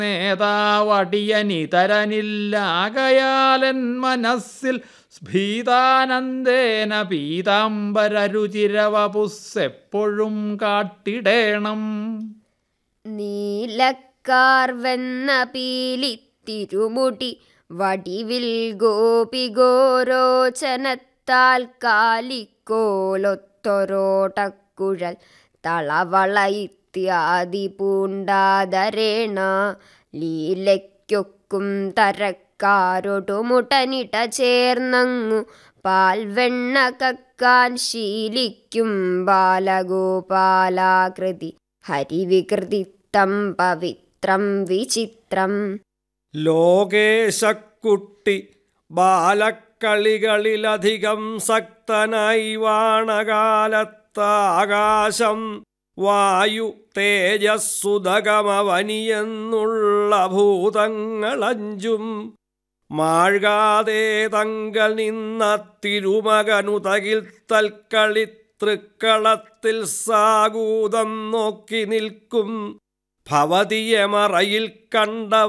നേതാവടിയനിതരനില്ലാകയാലൻ മനസ്സിൽ ഭീതാനന്ദേന പീതാംബരരുചിരവപുസ്സെപ്പോഴും കാട്ടിടേണം നീലക്കാർവെന്ന പീലി തിരുമുടി വടിവിൽ ഗോപി ഗോരോചനത്താൽ കാലിക്കോലൊത്തൊരോട്ടക്കുഴൽ തളവള ഇത്യാദി പൂണ്ടാതരേണ ലീലയ്ക്കൊക്കും തരക്കാരൊടുമുട്ടനിട ചേർന്നങ്ങു പാൽവെണ്ണ കക്കാൻ ശീലിക്കും ബാലഗോപാലാകൃതി ഹരിവികൃതിത്തം പവിത്രം വിചിത്രം ലോകേശക്കുട്ടി ബാലക്കളികളിലധികം സക്തനായി വാണകാലത്താകാശം വായു തേജസ്സുതകമവനിയെന്നുള്ള ഭൂതങ്ങളഞ്ചും മാഴ്കാതെ തങ്കൽ നിന്ന തിരുമകനുതകിൽ തൽക്കളി തൃക്കളത്തിൽ സാഗൂതം നോക്കി നിൽക്കും ഭവതിയെ മറയിൽ കണ്ട